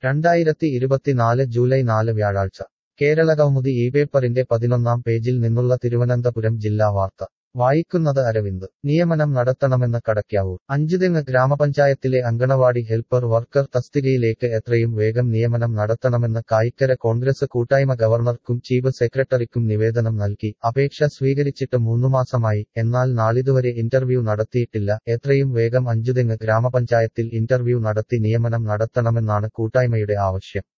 രണ്ടായിരത്തി ഇരുപത്തിനാല് ജൂലൈ നാല് വ്യാഴാഴ്ച കേരളകൗമുദി ഈ പേപ്പറിന്റെ പതിനൊന്നാം പേജിൽ നിന്നുള്ള തിരുവനന്തപുരം ജില്ലാ വാർത്ത വായിക്കുന്നത് അരവിന്ദ് നിയമനം നടത്തണമെന്ന് കടയ്ക്കാവൂർ അഞ്ചുതെങ്ങ് ഗ്രാമപഞ്ചായത്തിലെ അങ്കണവാടി ഹെൽപ്പർ വർക്കർ തസ്തികയിലേക്ക് എത്രയും വേഗം നിയമനം നടത്തണമെന്ന് കായിക്കര കോൺഗ്രസ് കൂട്ടായ്മ ഗവർണർക്കും ചീഫ് സെക്രട്ടറിക്കും നിവേദനം നൽകി അപേക്ഷ സ്വീകരിച്ചിട്ട് മൂന്നുമാസമായി എന്നാൽ നാളിതുവരെ ഇന്റർവ്യൂ നടത്തിയിട്ടില്ല എത്രയും വേഗം അഞ്ചുതെങ്ങ് ഗ്രാമപഞ്ചായത്തിൽ ഇന്റർവ്യൂ നടത്തി നിയമനം നടത്തണമെന്നാണ് കൂട്ടായ്മയുടെ ആവശ്യം